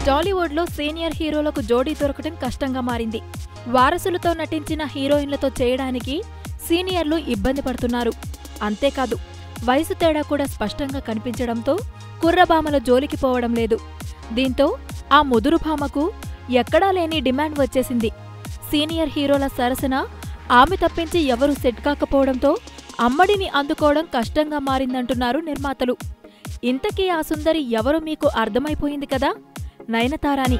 టాలీవుడ్లో సీనియర్ హీరోలకు జోడీ దొరకడం కష్టంగా మారింది వారసులతో నటించిన హీరోయిన్లతో చేయడానికి సీనియర్లు ఇబ్బంది పడుతున్నారు అంతేకాదు వయసు తేడా కూడా స్పష్టంగా కనిపించడంతో కుర్రభామల జోలికి పోవడం లేదు దీంతో ఆ ముదురు భామకు ఎక్కడా లేని డిమాండ్ వచ్చేసింది సీనియర్ హీరోల సరసన ఆమె తప్పించి ఎవరూ సెట్ కాకపోవడంతో అమ్మడిని అందుకోవడం కష్టంగా మారిందంటున్నారు నిర్మాతలు ఇంతకీ ఆ సుందరి ఎవరో మీకు అర్థమైపోయింది కదా నయనతారాని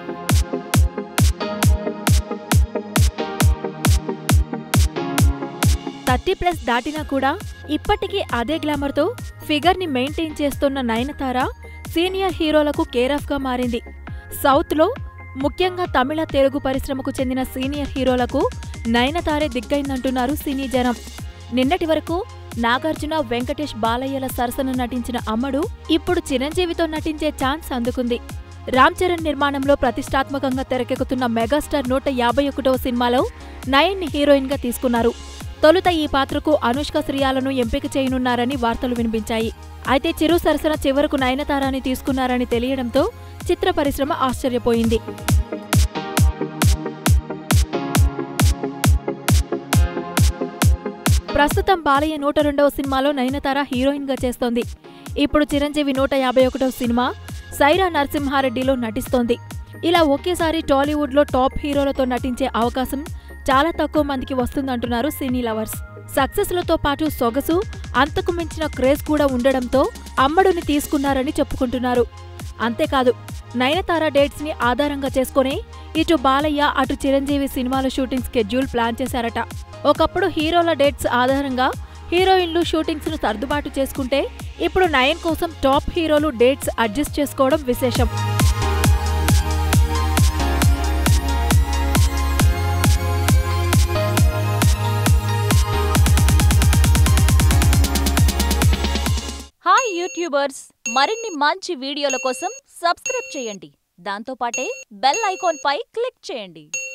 థర్టీ ప్లస్ దాటినా కూడా ఇప్పటికీ అదే గ్లామర్తో ఫిగర్ని మెయింటైన్ చేస్తున్న నయనతార సీనియర్ హీరోలకు కేరాఫ్గా మారింది సౌత్లో ముఖ్యంగా తమిళ తెలుగు పరిశ్రమకు చెందిన సీనియర్ హీరోలకు నయనతారే దిగ్గైందంటున్నారు సినీ జనం నిన్నటి వరకు నాగార్జున వెంకటేష్ బాలయ్యల సరసన నటించిన అమ్మడు ఇప్పుడు చిరంజీవితో నటించే ఛాన్స్ అందుకుంది రామ్ చరణ్ నిర్మాణంలో ప్రతిష్టాత్మకంగా తెరకెక్కుతున్న మెగాస్టార్ నూట యాభై ఒకటవ సినిమాలో నయన్ని హీరోయిన్గా తీసుకున్నారు తొలుత ఈ పాత్రకు అనుష్క శ్రియాలను ఎంపిక చేయనున్నారని వార్తలు వినిపించాయి అయితే చిరు సరసన చివరకు నయనతారాని తీసుకున్నారని తెలియడంతో చిత్ర పరిశ్రమ ఆశ్చర్యపోయింది ప్రస్తుతం బాలయ్య నూట రెండవ సినిమాలో నయనతార హీరోయిన్గా చేస్తోంది ఇప్పుడు చిరంజీవి నూట యాభై ఒకటవ సినిమా సైరా నరసింహారెడ్డిలో నటిస్తోంది ఇలా ఒకేసారి టాలీవుడ్లో టాప్ హీరోలతో నటించే అవకాశం చాలా తక్కువ మందికి వస్తుందంటున్నారు సినీ లవర్స్ సక్సెస్లతో పాటు సొగసు అంతకు మించిన క్రేజ్ కూడా ఉండడంతో అమ్మడుని తీసుకున్నారని చెప్పుకుంటున్నారు అంతేకాదు నయనతార డేట్స్ ని ఆధారంగా చేసుకుని ఇటు బాలయ్య అటు చిరంజీవి సినిమాల షూటింగ్ స్కెడ్యూల్ ప్లాన్ చేశారట ఒకప్పుడు హీరోల డేట్స్ ఆధారంగా హీరోయిన్లు షూటింగ్స్ ను సర్దుబాటు చేసుకుంటే ఇప్పుడు నయన్ కోసం టాప్ హీరోలు డేట్స్ అడ్జస్ట్ చేసుకోవడం విశేషం హాయ్ యూట్యూబర్స్ మరిన్ని మంచి వీడియోల కోసం సబ్స్క్రైబ్ చేయండి దాంతోపాటే బెల్ ఐకాన్ పై క్లిక్ చేయండి